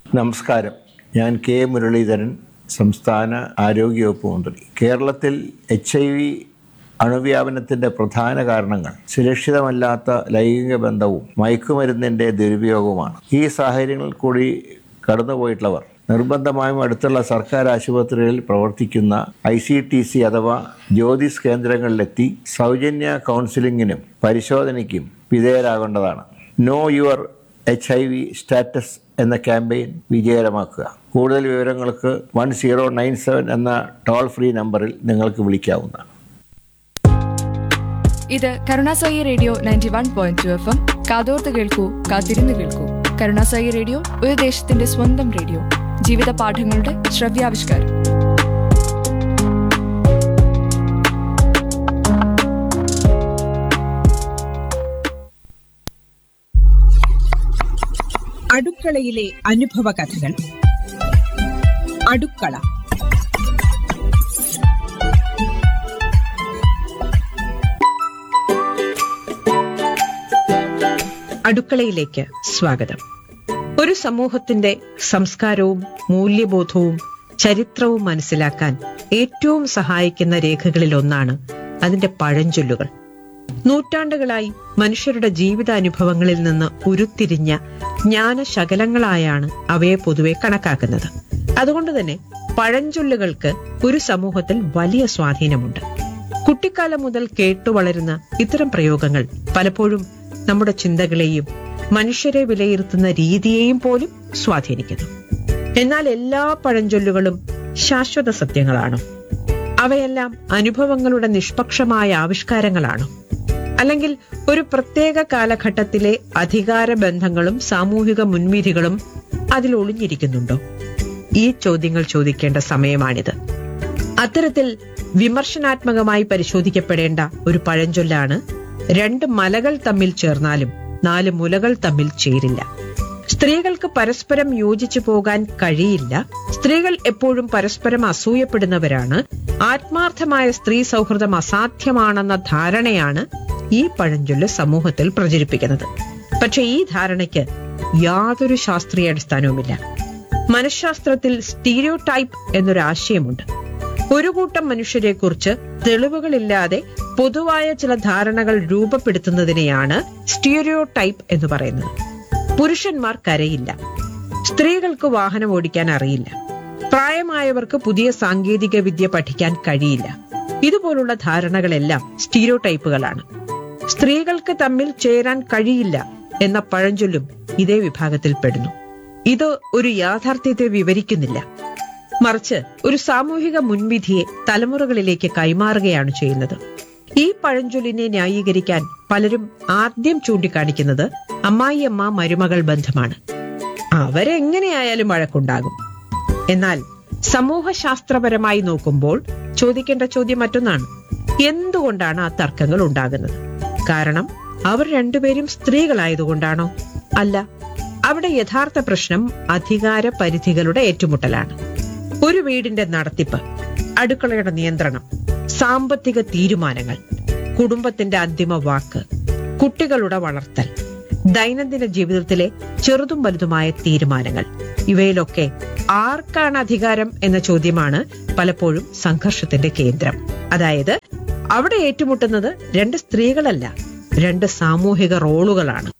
നമസ്കാരം ഞാൻ കെ മുരളീധരൻ സംസ്ഥാന ആരോഗ്യവകുപ്പ് മന്ത്രി കേരളത്തിൽ എച്ച് ഐ വി അണുവ്യാപനത്തിൻ്റെ പ്രധാന കാരണങ്ങൾ സുരക്ഷിതമല്ലാത്ത ലൈംഗിക ബന്ധവും മയക്കുമരുന്നിൻ്റെ ദുരുപയോഗവുമാണ് ഈ സാഹചര്യങ്ങളിൽ കൂടി കടന്നുപോയിട്ടുള്ളവർ നിർബന്ധമായും അടുത്തുള്ള സർക്കാർ ആശുപത്രികളിൽ പ്രവർത്തിക്കുന്ന ഐ സി ടി സി അഥവാ ജ്യോതിസ് കേന്ദ്രങ്ങളിലെത്തി സൗജന്യ കൗൺസിലിങ്ങിനും പരിശോധനയ്ക്കും വിധേയരാകേണ്ടതാണ് know your H I V status എന്ന ക്യാമ്പയിൻ വിജയകരമാക്കുക കൂടുതൽ വിവരങ്ങൾക്ക് വൺ സീറോ നയൻ സെവൻ എന്ന ടോൾ ഫ്രീ നമ്പറിൽ നിങ്ങൾക്ക് വിളിക്കാവുന്നതാണ് ഇത് Karunasai radio ninety one point two F M കാതോർത്ത് കേൾക്കൂ കാത്തിരുന്ന് കേൾക്കൂ കരുണാസായി റേഡിയോ ഒരു ദേശത്തിന്റെ സ്വന്തം റേഡിയോ ജീവിത പാഠങ്ങളുടെ ശ്രവ്യാവിഷ്കാരം അടുക്കളയിലെ അനുഭവ കഥകൾ അടുക്കള അടുക്കളയിലേക്ക് സ്വാഗതം ഒരു സമൂഹത്തിന്റെ സംസ്കാരവും മൂല്യബോധവും ചരിത്രവും മനസ്സിലാക്കാൻ ഏറ്റവും സഹായിക്കുന്ന രേഖകളിൽ ഒന്നാണ് അതിന്റെ പഴഞ്ചൊല്ലുകൾ നൂറ്റാണ്ടുകളായി മനുഷ്യരുടെ ജീവിതാനുഭവങ്ങളിൽ നിന്ന് ഉരുത്തിരിഞ്ഞ ജ്ഞാനശകലങ്ങളായാണ് അവയെ പൊതുവെ കണക്കാക്കുന്നത് അതുകൊണ്ട് തന്നെ പഴഞ്ചൊല്ലുകൾക്ക് ഒരു സമൂഹത്തിൽ വലിയ സ്വാധീനമുണ്ട് കുട്ടിക്കാലം മുതൽ കേട്ടു വളരുന്ന ഇത്തരം പ്രയോഗങ്ങൾ പലപ്പോഴും നമ്മുടെ ചിന്തകളെയും മനുഷ്യരെ വിലയിരുത്തുന്ന രീതിയെയും പോലും സ്വാധീനിക്കുന്നു എന്നാൽ എല്ലാ പഴഞ്ചൊല്ലുകളും ശാശ്വത സത്യങ്ങളാണോ അവയെല്ലാം അനുഭവങ്ങളുടെ നിഷ്പക്ഷമായ ആവിഷ്കാരങ്ങളാണോ അല്ലെങ്കിൽ ഒരു പ്രത്യേക കാലഘട്ടത്തിലെ അധികാര ബന്ധങ്ങളും സാമൂഹിക മുൻവിധികളും അതിൽ ഒളിഞ്ഞിരിക്കുന്നുണ്ടോ ഈ ചോദ്യങ്ങൾ ചോദിക്കേണ്ട സമയമാണിത് അത്തരത്തിൽ വിമർശനാത്മകമായി പരിശോധിക്കപ്പെടേണ്ട ഒരു പഴഞ്ചൊല്ലാണ് രണ്ട് മലകൾ തമ്മിൽ ചേർന്നാലും നാല് മുലകൾ തമ്മിൽ ചേരില്ല സ്ത്രീകൾക്ക് പരസ്പരം യോജിച്ചു പോകാൻ കഴിയില്ല സ്ത്രീകൾ എപ്പോഴും പരസ്പരം അസൂയപ്പെടുന്നവരാണ് ആത്മാർത്ഥമായ സ്ത്രീ സൗഹൃദം അസാധ്യമാണെന്ന ധാരണയാണ് ഈ പഴഞ്ചൊല്ല് സമൂഹത്തിൽ പ്രചരിപ്പിക്കുന്നത് പക്ഷെ ഈ ധാരണയ്ക്ക് യാതൊരു ശാസ്ത്രീയ അടിസ്ഥാനവുമില്ല മനഃശാസ്ത്രത്തിൽ സ്റ്റീരിയോ ടൈപ്പ് എന്നൊരു ആശയമുണ്ട് ഒരു കൂട്ടം മനുഷ്യരെ കുറിച്ച് തെളിവുകളില്ലാതെ പൊതുവായ ചില ധാരണകൾ രൂപപ്പെടുത്തുന്നതിനെയാണ് സ്റ്റീരിയോ ടൈപ്പ് എന്ന് പറയുന്നത് പുരുഷന്മാർ കരയില്ല സ്ത്രീകൾക്ക് വാഹനം ഓടിക്കാൻ അറിയില്ല പ്രായമായവർക്ക് പുതിയ സാങ്കേതിക വിദ്യ പഠിക്കാൻ കഴിയില്ല ഇതുപോലുള്ള ധാരണകളെല്ലാം സ്റ്റീരിയോ ടൈപ്പുകളാണ് സ്ത്രീകൾക്ക് തമ്മിൽ ചേരാൻ കഴിയില്ല എന്ന പഴഞ്ചൊല്ലും ഇതേ വിഭാഗത്തിൽ പെടുന്നു ഇത് ഒരു യാഥാർത്ഥ്യത്തെ വിവരിക്കുന്നില്ല മറിച്ച് ഒരു സാമൂഹിക മുൻവിധിയെ തലമുറകളിലേക്ക് കൈമാറുകയാണ് ചെയ്യുന്നത് ഈ പഴഞ്ചൊല്ലിനെ ന്യായീകരിക്കാൻ പലരും ആദ്യം ചൂണ്ടിക്കാണിക്കുന്നത് അമ്മായിയമ്മ മരുമകൾ ബന്ധമാണ് അവരെങ്ങനെയായാലും വഴക്കുണ്ടാകും എന്നാൽ സമൂഹശാസ്ത്രപരമായി നോക്കുമ്പോൾ ചോദിക്കേണ്ട ചോദ്യം മറ്റൊന്നാണ് എന്തുകൊണ്ടാണ് ആ തർക്കങ്ങൾ ഉണ്ടാകുന്നത് കാരണം അവർ രണ്ടുപേരും സ്ത്രീകളായതുകൊണ്ടാണോ അല്ല അവിടെ യഥാർത്ഥ പ്രശ്നം അധികാര പരിധികളുടെ ഏറ്റുമുട്ടലാണ് ഒരു വീടിന്റെ നടത്തിപ്പ് അടുക്കളയുടെ നിയന്ത്രണം സാമ്പത്തിക തീരുമാനങ്ങൾ കുടുംബത്തിന്റെ അന്തിമ വാക്ക് കുട്ടികളുടെ വളർത്തൽ ദൈനംദിന ജീവിതത്തിലെ ചെറുതും വലുതുമായ തീരുമാനങ്ങൾ ഇവയിലൊക്കെ ആർക്കാണ് അധികാരം എന്ന ചോദ്യമാണ് പലപ്പോഴും സംഘർഷത്തിന്റെ കേന്ദ്രം അതായത് അവിടെ ഏറ്റുമുട്ടുന്നത് രണ്ട് സ്ത്രീകളല്ല രണ്ട് സാമൂഹിക റോളുകളാണ്